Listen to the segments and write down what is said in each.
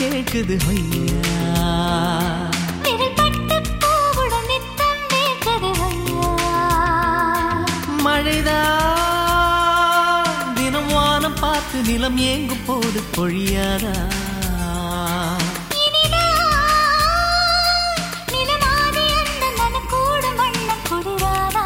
கேக்குது ஐயா விரல் பட்டு பூவுடன் நித்தம் வேர்க்குது ஐயா மழைதான் தினம் வானம் பார்த்து நிலம் ஏங்கும் போது பொழியாதா நிலமாதி அந்த நனக்கூடு வண்ணம் குளிராதா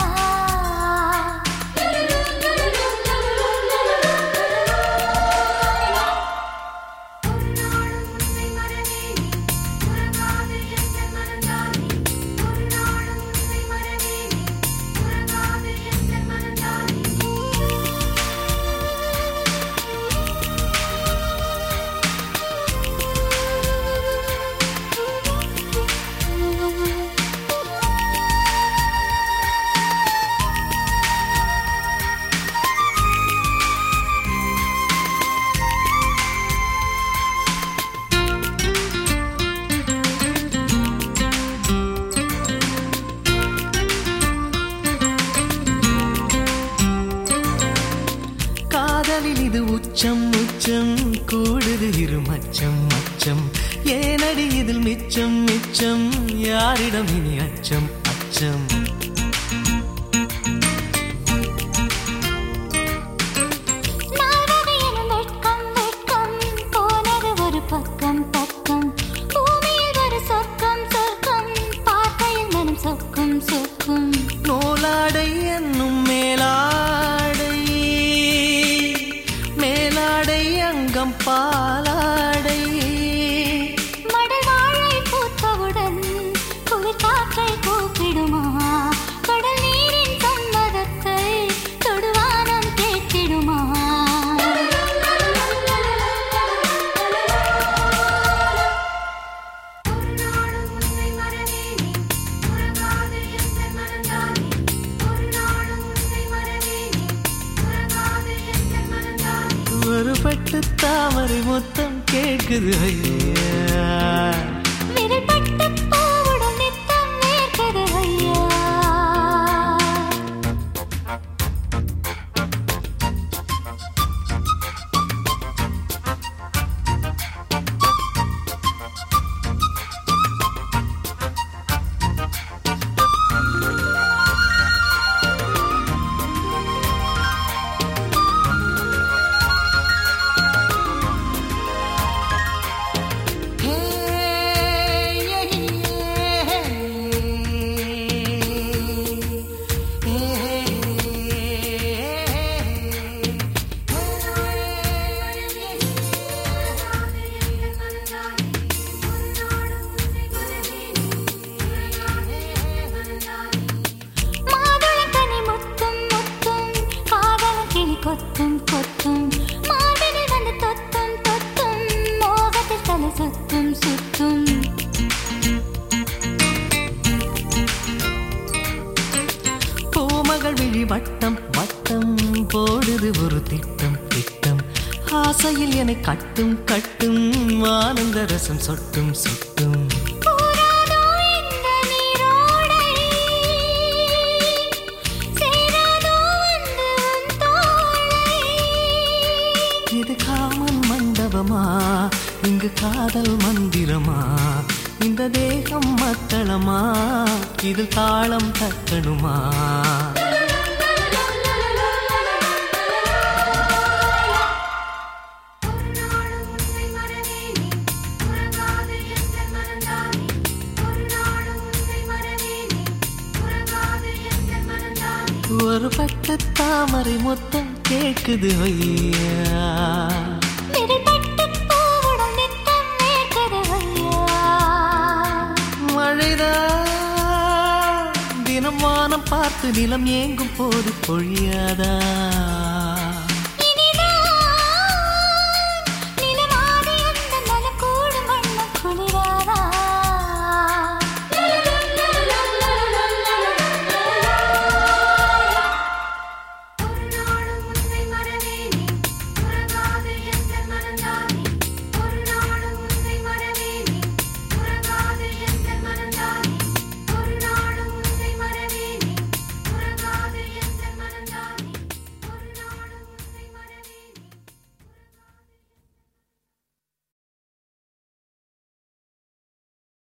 காதலில் இது உச்சம் உச்சம் கூடுது இரு மச்சம் மச்சம் ஏனடி இதில் மிச்சம் மிச்சம் யாரிடம் இனி அச்சம் அச்சம் நால்வகையிலும் வெட்கம் வெட்கம் போனது ஒரு பக்கம் பக்கம் பூமியில் ஒரு சொர்க்கம் சொர்க்கம் பார்க்கையில் மனம் சொக்கும் சொக்கும் நூலாடை என்னும் மேலாடை மேலாடை அங்கம் பாலாடை மடல் வாழை பூத்தவுடன் குளிர் காற்றை கூப்பிடுமா கடல் நீரின் சம்மதத்தை தொடுவானம் கேட்டிடுமா ஒரு பட்டு தாமரை மொத்தம் கேக்குது ஐயா விரல் பட்டு பூவுடன் நித்தம் வேர்க்குது ஐயா மாதுளங்கனி முத்தும் முத்தும் காதல் கிளி கொத்தும் கொத்தும் மார்பினில் வந்து தொத்தும் தொத்தும் மோகத்தில் தலை சுத்தும் சுத்தும் பூமகள் விழி வட்டம் வட்டம் போடுது ஒரு திட்டம் திட்டம் ஆசையில் என்னை கட்டும் கட்டும் ஆனந்த ரசம் சொட்டும் சொட்டும் கூறாதோ இந்த நீரோடை சேராதோ வந்து உன் தோளை இது காமன் மண்டபமா இங்கு காதல் மந்திரமா இந்த தேகம் மத்தளமா இது தாளம் தட்டணுமா ஒரு பட்டு தாமரை மொத்தம் கேக்குது ஐயா விரல் பட்டு பூவுடன் நித்தம் வேர்க்குது ஐயா மழைதான் தினம் வானம் பார்த்து நிலம் ஏங்கும் போது பொழியாதா